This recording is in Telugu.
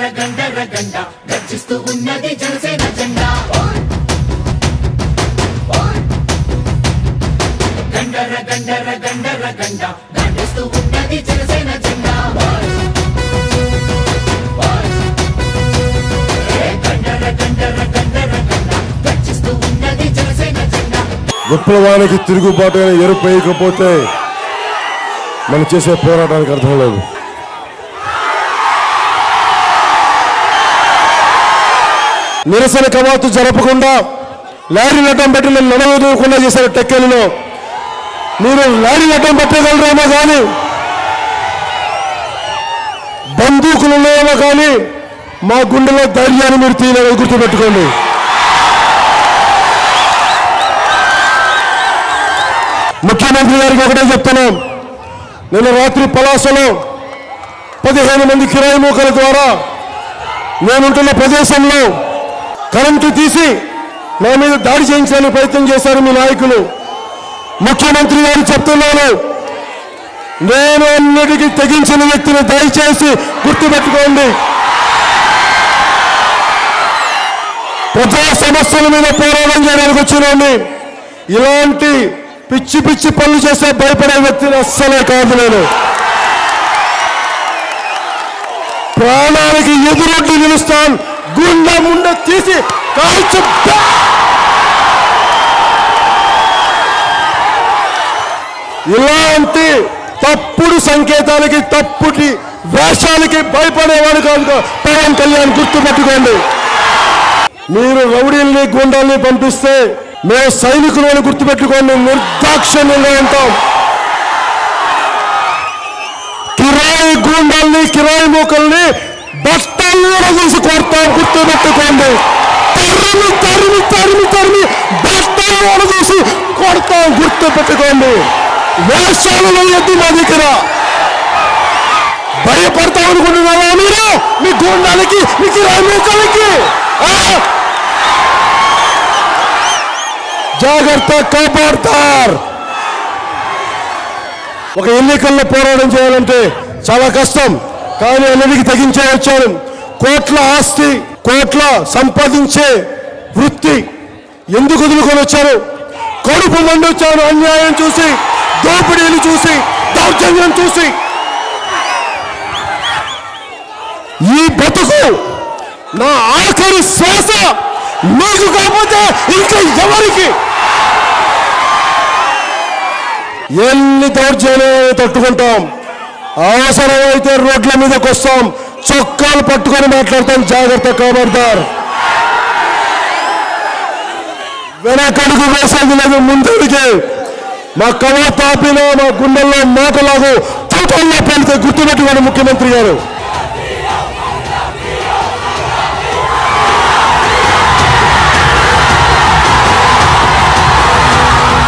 గండర గండర గండ గర్జిస్తూ ఉన్నది జనసేన జెండా గండర గండర గండర గండ గర్జిస్తూ ఉన్నది జనసేన జెండా ఏ గండర గండర గండర గండ గర్జిస్తూ ఉన్నది జనసేన జెండా విప్లవానికి తిరుగుబాటు అయిన ఎరుపు వేయకపోతే మనం చేసే పోరాటానికి అర్థం లేదు నిరసన కవాతు జరపకుండా లారీ నటం పెట్టి నన్ను నడవకుండా చేశారు టెక్కెలలో మీరు లారీ నటం పెట్టగలరేమో కానీ బందూకులలోనో కానీ మా గుండెలో ధైర్యాన్ని మీరు తీయలేదు గుర్తుపెట్టుకోండి ముఖ్యమంత్రి గారికి ఒకటే చెప్తున్నాం నిన్న రాత్రి పలాసలో పదిహేను మంది కిరాయి మూకల ద్వారా నేనుంటున్న ప్రదేశంలో కరెంటు తీసి నా మీద దాడి చేయించడానికి ప్రయత్నం చేశారు మీ నాయకులు ముఖ్యమంత్రి గారు చెప్తున్నాను నేను అన్నిటికీ తెగించిన వ్యక్తిని దయచేసి గుర్తుపెట్టుకోండి ప్రజా సమస్యల మీద పోరాటం చేయడానికి వచ్చినండి ఇలాంటి పిచ్చి పిచ్చి పనులు చేస్తే భయపడే వ్యక్తిని అస్సలే కాదు నేను ప్రాణానికి ఎదురొడ్డి నిలుస్తాను గుండె ముండ తీసి కాల్చు ఇలాంటి తప్పుడు సంకేతాలకి తప్పుటి వేషాలకి భయపడేవాడు కాదు పవన్ కళ్యాణ్ గుర్తుపెట్టుకోండి మీరు రౌడీల్ని గుండాల్ని పంపిస్తే మేము సైనికులను గుర్తుపెట్టుకోండి నిర్దాక్షిణ్యంగా ఉంటాం కిరాయి గూండాల్ని కిరాయి మూకల్ని బట్టల్లో తీసి కొడతాం గుర్తుపెట్టుకోండి తరిమి తరిమి తరిమి తరిమి బట్టల్లో తీసి కొడతాం గుర్తుపెట్టుకోండి వేషాలు వేయద్దు మా దగ్గర భయపడతాం అనుకుంటున్నారా మీరు మీ గూండాలకి మీ కిరాయి మూకలకి ఆ? జాగ్రత్త కాపాడతారు ఒక ఎన్నికల్లో పోరాటం చేయాలంటే చాలా కష్టం కానీ అన్నిటికీ తెగించే వచ్చాను కోట్ల ఆస్తి కోట్ల సంపాదించే వృత్తి ఎందుకు వదులుకొని వచ్చారు కడుపు మండి వచ్చాను అన్యాయం చూసి దోపిడీలు చూసి దౌర్జన్యం చూసి ఈ బతుకు నా ఆఖరి శ్వాస మీకు కాకపోతే ఇంకా ఎవరికి ఎన్ని దౌర్జన్యాలు తట్టుకుంటాం అవసరమైతే రోడ్ల మీదకి వస్తాం చొక్కాలు పట్టుకొని మాట్లాడతాం జాగ్రత్త కాబడతారు వెనకడుగు వేసేది లేదు ముందడికి మా కవ తాపిన మా గుండెల్లో మాటలాగు తూటల్లో పెడితే గుర్తుపెట్టుకోండి ముఖ్యమంత్రి గారు